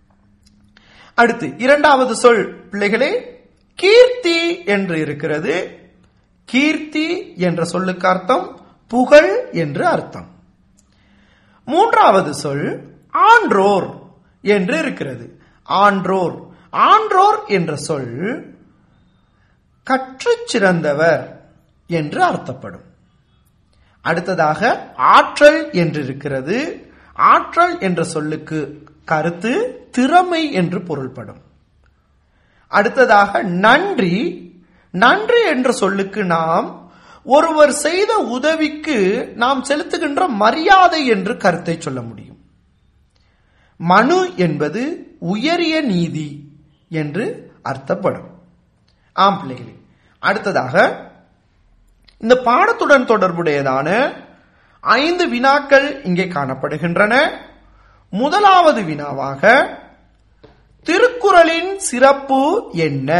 S1: அடுத்து இரண்டாவது சொல் பிள்ளைகளே கீர்த்தி என்று இருக்கிறது கீர்த்தி என்ற சொல்லுக்கு அர்த்தம் புகழ் என்று அர்த்தம் மூன்றாவது சொல் ஆன்றோர் என்று இருக்கிறது ஆன்றோர் ஆன்றோர் என்ற சொல் கற்றுச் சிறந்தவர் என்று அர்த்தப்படும் அடுத்ததாக ஆற்றல் என்று இருக்கிறது ஆற்றல் என்ற சொல்லுக்கு கருத்து திறமை என்று பொருள்படும் அடுத்ததாக நன்றி நன்றி என்ற சொல்லுக்கு நாம் ஒருவர் செய்த உதவிக்கு நாம் செலுத்துகின்ற மரியாதை என்று கருத்தை சொல்ல முடியும் மனு என்பது உயரிய நீதி என்று அர்த்தப்படும் ஆம் பிள்ளைகளே அடுத்ததாக இந்த பாடத்துடன் தொடர்புடையதான ஐந்து வினாக்கள் இங்கே காணப்படுகின்றன முதலாவது வினாவாக திருக்குறளின் சிறப்பு என்ன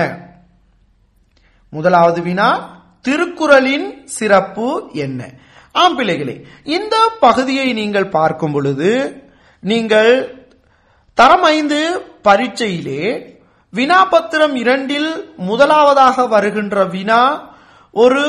S1: முதலாவது வினா திருக்குறளின் சிறப்பு என்ன ஆம் பிள்ளைகளே இந்த பகுதியை நீங்கள் பார்க்கும் பொழுது நீங்கள் தரம் ஐந்து பரீட்சையிலே வினாபத்திரம் இரண்டில் முதலாவதாக வருகின்ற வினா ஒரு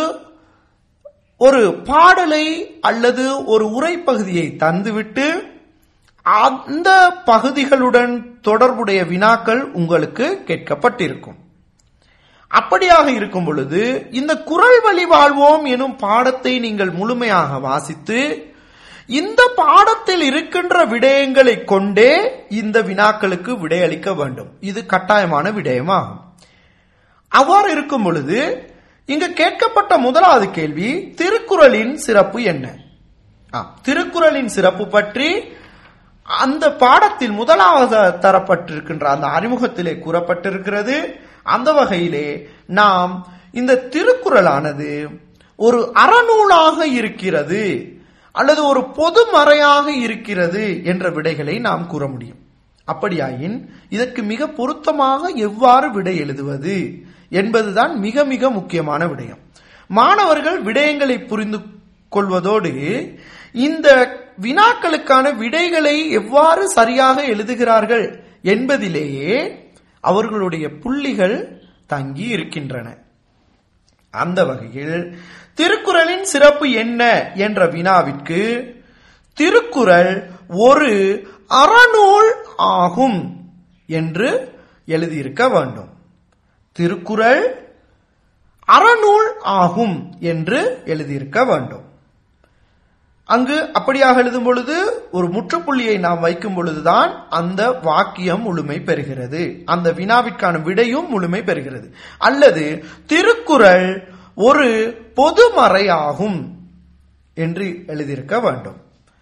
S1: ஒரு பாடலை அல்லது ஒரு உரைப்பகுதியை தந்துவிட்டு அந்த பகுதிகளுடன் தொடர்புடைய வினாக்கள் உங்களுக்கு கேட்கப்பட்டிருக்கும் அப்படியாக இருக்கும் பொழுது இந்த குரல் வழி வாழ்வோம் எனும் பாடத்தை நீங்கள் முழுமையாக வாசித்து இந்த பாடத்தில் இருக்கின்ற விடயங்களை கொண்டே இந்த வினாக்களுக்கு விடையளிக்க வேண்டும் இது கட்டாயமான விடயமாகும் அவ்வாறு இருக்கும் பொழுது இங்கு கேட்கப்பட்ட முதலாவது கேள்வி திருக்குறளின் சிறப்பு என்ன ஆ, திருக்குறளின் சிறப்பு பற்றி அந்த பாடத்தில் முதலாவது தரப்பட்டிருக்கின்ற அந்த அறிமுகத்திலே கூறப்பட்டிருக்கிறது அந்த வகையிலே நாம் இந்த திருக்குறளானது ஒரு அறநூலாக இருக்கிறது அல்லது ஒரு பொது மறையாக இருக்கிறது என்ற விடைகளை நாம் கூற முடியும் அப்படியாயின் இதற்கு மிக பொருத்தமாக எவ்வாறு விடை எழுதுவது என்பதுதான் மிக மிக முக்கியமான விடயம் மாணவர்கள் விடயங்களை புரிந்து கொள்வதோடு இந்த வினாக்களுக்கான விடைகளை எவ்வாறு சரியாக எழுதுகிறார்கள் என்பதிலேயே அவர்களுடைய புள்ளிகள் தங்கி இருக்கின்றன அந்த வகையில் திருக்குறளின் சிறப்பு என்ன என்ற வினாவிற்கு திருக்குறள் ஒரு அறநூல் ஆகும் என்று எழுதியிருக்க வேண்டும் திருக்குறள் அறநூல் ஆகும் என்று எழுதியிருக்க வேண்டும் அங்கு அப்படியாக எழுதும் பொழுது ஒரு முற்றுப்புள்ளியை நாம் வைக்கும் பொழுதுதான் அந்த வாக்கியம் முழுமை பெறுகிறது அந்த வினாவிற்கான விடையும் முழுமை பெறுகிறது அல்லது திருக்குறள் ஒரு பொதுமறையாகும் என்று எழுதியிருக்க வேண்டும்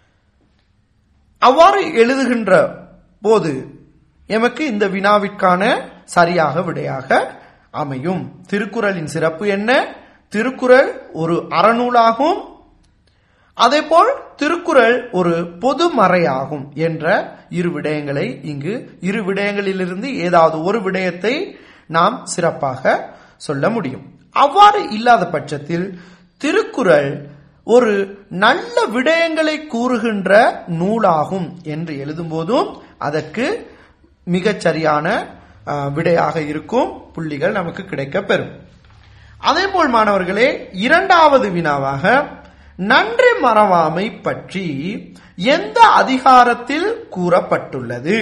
S1: அவ்வாறு எழுதுகின்ற போது எமக்கு இந்த வினாவிற்கான சரியாக விடையாக அமையும் திருக்குறளின் சிறப்பு என்ன திருக்குறள் ஒரு அறநூலாகும் அதேபோல் திருக்குறள் ஒரு பொதுமறையாகும் என்ற இரு விடயங்களை இங்கு இரு விடயங்களிலிருந்து ஏதாவது ஒரு விடயத்தை நாம் சிறப்பாக சொல்ல முடியும் அவ்வாறு இல்லாத பட்சத்தில் திருக்குறள் ஒரு நல்ல விடயங்களை கூறுகின்ற நூலாகும் என்று எழுதும்போதும் அதற்கு மிகச் சரியான அஹ், விடையாக இருக்கும் புள்ளிகள் நமக்கு கிடைக்கப் பெறும் அதேபோல் மாணவர்களே இரண்டாவது வினாவாக நன்றி மறவாமை பற்றி எந்த அதிகாரத்தில் கூறப்பட்டுள்ளது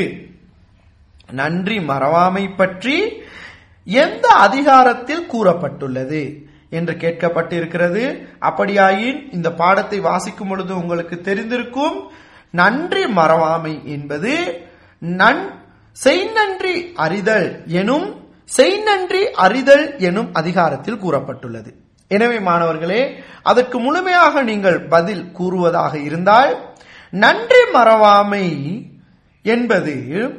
S1: நன்றி மறவாமை பற்றி எந்த அதிகாரத்தில் கூறப்பட்டுள்ளது என்று கேட்கப்பட்டிருக்கிறது அப்படியாயின் இந்த பாடத்தை வாசிக்கும் பொழுது உங்களுக்கு தெரிந்திருக்கும் நன்றி மறவாமை என்பது நன் செய்நன்றி அறிதல் எனும் செய்நன்றி அறிதல் எனும் அதிகாரத்தில் கூறப்பட்டுள்ளது எனவே மாணவர்களே அதற்கு முழுமையாக நீங்கள் பதில் கூறுவதாக இருந்தால் நன்றி மறவாமை என்பது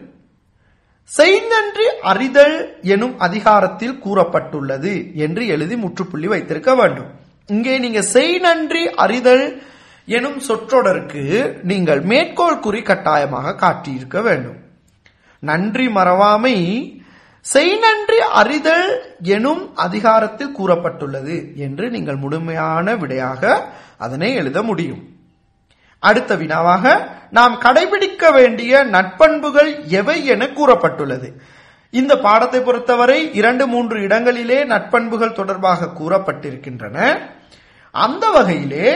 S1: செய்நன்றி அறிதல் எனும் அதிகாரத்தில் கூறப்பட்டுள்ளது என்று எழுதி முற்றுப்புள்ளி வைத்திருக்க வேண்டும் இங்கே நீங்க செய் நன்றி அறிதல் எனும் சொற்றொடருக்கு நீங்கள் மேற்கோள் குறி கட்டாயமாக காட்டியிருக்க வேண்டும் நன்றி மறவாமை செய் நன்றி அறிதல் எனும் அதிகாரத்தில் கூறப்பட்டுள்ளது என்று நீங்கள் முழுமையான விடையாக அதனை எழுத முடியும் அடுத்த வினாவாக நாம் கடைபிடிக்க வேண்டிய நட்பண்புகள் எவை என கூறப்பட்டுள்ளது இந்த பாடத்தை பொறுத்தவரை இரண்டு மூன்று இடங்களிலே நட்பண்புகள் தொடர்பாக கூறப்பட்டிருக்கின்றன அந்த வகையிலே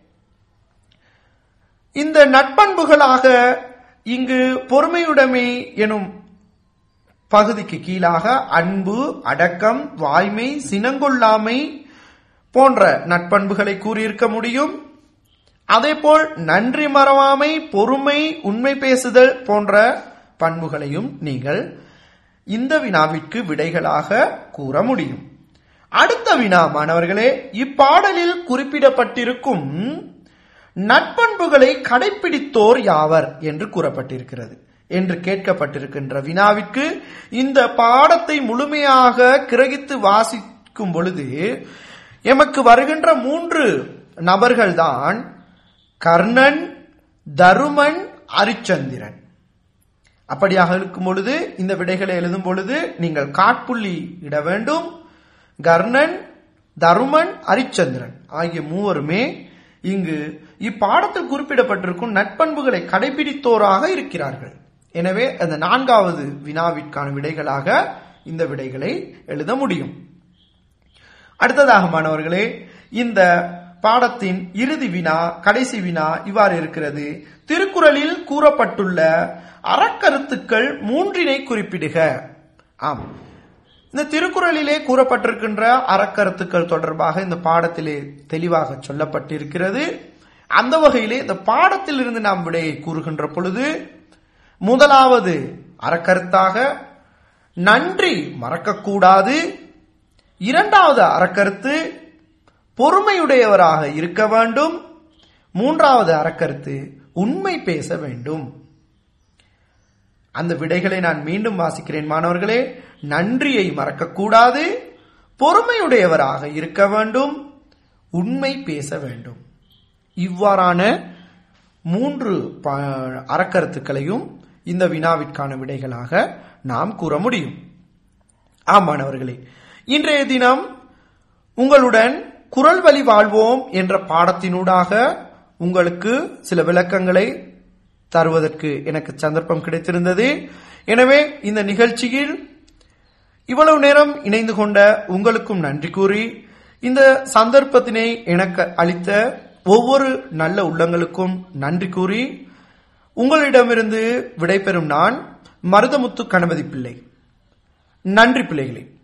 S1: இந்த நட்பண்புகளாக இங்கு பொறுமையுடைமை எனும் பகுதிக்கு கீழாக அன்பு அடக்கம் வாய்மை சினங்கொள்ளாமை போன்ற நட்பண்புகளை கூறியிருக்க முடியும் அதேபோல் நன்றி மறவாமை பொறுமை உண்மை பேசுதல் போன்ற பண்புகளையும் நீங்கள் இந்த வினாவிற்கு விடைகளாக கூற முடியும் அடுத்த வினா மாணவர்களே இப்பாடலில் குறிப்பிடப்பட்டிருக்கும் நட்பண்புகளை கடைபிடித்தோர் யாவர் என்று கூறப்பட்டிருக்கிறது என்று கேட்கப்பட்டிருக்கின்ற வினாவிற்கு இந்த பாடத்தை முழுமையாக கிரகித்து வாசிக்கும் பொழுது எமக்கு வருகின்ற மூன்று நபர்கள்தான் கர்ணன் தருமன் அரிச்சந்திரன் அப்படியாக இருக்கும் பொழுது இந்த விடைகளை எழுதும் பொழுது நீங்கள் காட்புள்ளி இட வேண்டும் கர்ணன் தருமன் அரிச்சந்திரன் ஆகிய மூவருமே இங்கு இப்பாடத்தில் குறிப்பிடப்பட்டிருக்கும் நட்பண்புகளை கடைபிடித்தோராக இருக்கிறார்கள் எனவே அந்த நான்காவது வினாவிற்கான விடைகளாக இந்த விடைகளை எழுத முடியும் அடுத்ததாக மாணவர்களே இந்த பாடத்தின் இறுதி வினா கடைசி வினா இவ்வாறு இருக்கிறது திருக்குறளில் கூறப்பட்டுள்ள அறக்கருத்துக்கள் மூன்றினை குறிப்பிடுக ஆம் இந்த திருக்குறளிலே கூறப்பட்டிருக்கின்ற அறக்கருத்துக்கள் தொடர்பாக இந்த பாடத்திலே தெளிவாக சொல்லப்பட்டிருக்கிறது அந்த வகையிலே இந்த பாடத்தில் இருந்து நாம் விடையை கூறுகின்ற பொழுது முதலாவது அறக்கருத்தாக நன்றி மறக்கக்கூடாது இரண்டாவது அறக்கருத்து பொறுமையுடையவராக இருக்க வேண்டும் மூன்றாவது அறக்கருத்து உண்மை பேச வேண்டும் அந்த விடைகளை நான் மீண்டும் வாசிக்கிறேன் மாணவர்களே நன்றியை மறக்கக்கூடாது பொறுமையுடையவராக இருக்க வேண்டும் உண்மை பேச வேண்டும் இவ்வாறான மூன்று ப- அறக்கருத்துக்களையும் இந்த வினாவிற்கான விடைகளாக நாம் கூற முடியும் ஆம் மாணவர்களே இன்றைய தினம் உங்களுடன் குரல் வழி வாழ்வோம் என்ற பாடத்தினூடாக உங்களுக்கு சில விளக்கங்களை தருவதற்கு எனக்கு சந்தர்ப்பம் கிடைத்திருந்தது எனவே இந்த நிகழ்ச்சியில் இவ்வளவு நேரம் இணைந்து கொண்ட உங்களுக்கும் நன்றி கூறி இந்த சந்தர்ப்பத்தினை எனக்கு அளித்த ஒவ்வொரு நல்ல உள்ளங்களுக்கும் நன்றி கூறி உங்களிடமிருந்து விடைபெறும் நான் மருதமுத்து கணபதி பிள்ளை நன்றி பிள்ளைகளே